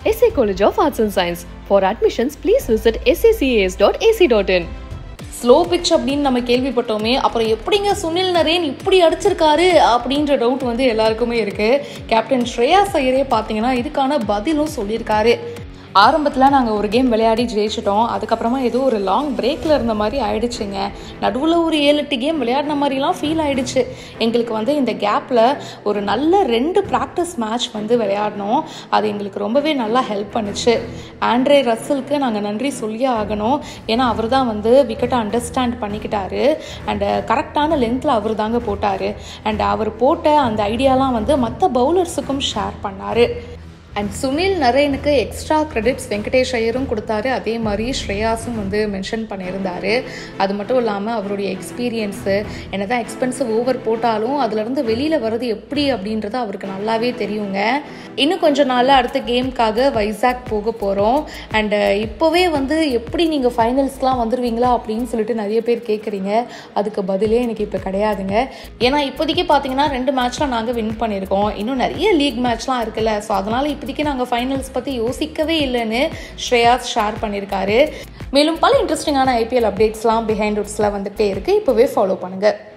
SA College of Arts and Science. For admissions, please visit sacas.ac.in. Slow pitch அப்படின்னு நம்ம கேள்விப்பட்டோமே அப்புறம் எப்படிங்க சுனில் நரேன் இப்படி அடிச்சிருக்காரு அப்படின்ற டவுட் வந்து எல்லாருக்குமே இருக்கு கேப்டன் ஸ்ரேயாஸ் ஐயரே பார்த்தீங்கன்னா இதுக்கான பதிலும் சொல்லியிருக்காரு ஆரம்பத்தில் நாங்கள் ஒரு கேம் விளையாடி ஜெயிச்சிட்டோம் அதுக்கப்புறமா ஏதோ ஒரு லாங் பிரேக்கில் இருந்த மாதிரி ஆயிடுச்சுங்க நடுவில் ஒரு ஏழு எட்டு கேம் விளையாடின மாதிரிலாம் ஃபீல் ஆயிடுச்சு எங்களுக்கு வந்து இந்த கேப்பில் ஒரு நல்ல ரெண்டு ப்ராக்டிஸ் மேட்ச் வந்து விளையாடினோம் அது எங்களுக்கு ரொம்பவே நல்லா ஹெல்ப் பண்ணுச்சு ஆண்ட்ரே ரசலுக்கு நாங்கள் நன்றி சொல்லியே ஆகணும் ஏன்னா அவர் தான் வந்து விக்கெட்டை அண்டர்ஸ்டாண்ட் பண்ணிக்கிட்டாரு அண்டு கரெக்டான லென்த்தில் அவர் தாங்க போட்டார் அண்ட் அவர் போட்ட அந்த ஐடியாலாம் வந்து மற்ற பவுலர்ஸுக்கும் ஷேர் பண்ணார் அண்ட் சுனில் நரேனுக்கு எக்ஸ்ட்ரா கிரெடிட்ஸ் வெங்கடேஷ் ஐயரும் கொடுத்தாரு அதே மாதிரி ஸ்ரேயாஸும் வந்து மென்ஷன் பண்ணியிருந்தாரு அது மட்டும் இல்லாமல் அவருடைய எக்ஸ்பீரியன்ஸு என்ன தான் எக்ஸ்பென்சிவ் ஓவர் போட்டாலும் அதுலேருந்து வெளியில் வர்றது எப்படி அப்படின்றது அவருக்கு நல்லாவே தெரியுங்க இன்னும் கொஞ்ச நாளில் அடுத்த கேம்க்காக வைசாக் போக போகிறோம் அண்டு இப்போவே வந்து எப்படி நீங்கள் ஃபைனல்ஸ்லாம் வந்துடுவீங்களா அப்படின்னு சொல்லிட்டு நிறைய பேர் கேட்குறீங்க அதுக்கு பதிலே எனக்கு இப்போ கிடையாதுங்க ஏன்னா இப்போதைக்கு பார்த்தீங்கன்னா ரெண்டு மேட்ச்லாம் நாங்கள் வின் பண்ணியிருக்கோம் இன்னும் நிறைய லீக் மேட்ச்லாம் இருக்குல்ல ஸோ அதனால் இப்போதைக்கு நாங்கள் ஃபைனல்ஸ் பற்றி யோசிக்கவே இல்லைன்னு ஸ்ரேயாஸ் ஷேர் பண்ணியிருக்காரு மேலும் பல இன்ட்ரெஸ்டிங்கான ஐபிஎல் அப்டேட்ஸ்லாம் பிஹைண்ட் ரூட்ஸில் வந்துகிட்டே இருக்குது இப்போவே ஃபாலோ பண்ணுங்கள்